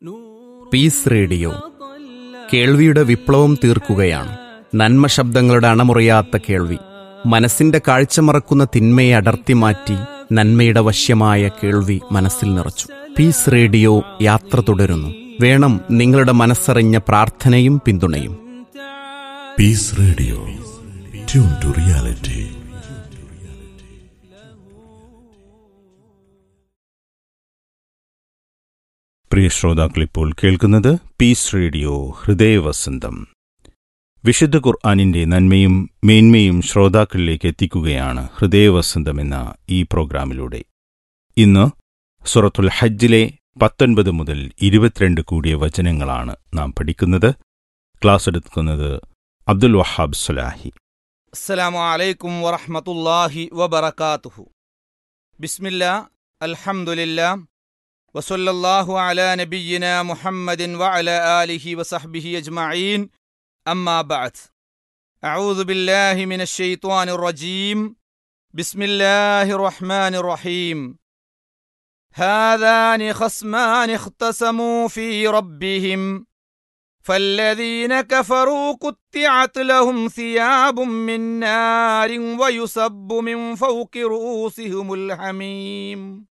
piece radio കേൾവിയുടെ വിപ്ലവം തീർക്കുകയാണ് നന്മ ശബ്ദങ്ങളുടെ അണമുറിയാത്ത കേൾവി മനസ്സിന്റെ കാഴ്ച മറക്കുന്ന തിന്മയെ അടർത്തി മാറ്റി നന്മയുടെ വശ്യമായ കേൾവി മനസ്സിൽ നിറച്ചു പീസ് റേഡിയോ യാത്ര തുടരുന്നു വേണം നിങ്ങളുടെ മനസ്സറിഞ്ഞ പ്രാർത്ഥനയും പിന്തുണയും Peace Radio tune to reality പ്രിയ ശ്രോതാക്കൾ ഇപ്പോൾ കേൾക്കുന്നത് പീസ് റേഡിയോ ഹൃദയവസന്തം വിശുദ്ധ ഖുർആാനിന്റെ നന്മയും മേന്മയും ശ്രോതാക്കളിലേക്ക് എത്തിക്കുകയാണ് ഹൃദയവസന്തം എന്ന ഈ പ്രോഗ്രാമിലൂടെ ഇന്ന് സുറത്തുൽ ഹജ്ജിലെ പത്തൊൻപത് മുതൽ ഇരുപത്തിരണ്ട് കൂടിയ വചനങ്ങളാണ് നാം പഠിക്കുന്നത് ക്ലാസ് എടുക്കുന്നത് അബ്ദുൽ വഹാബ് സുലാഹി السلام عليكم ورحمة الله وبركاته بسم الله الحمد لله وصلى الله على نبينا محمد وعلى آله وصحبه أجمعين أما بعد أعوذ بالله من الشيطان الرجيم بسم الله الرحمن الرحيم هذان خصمان اختصموا في ربهم فالذين كفروا قطعت لهم ثياب من نار ويصب من فوق رؤوسهم الحميم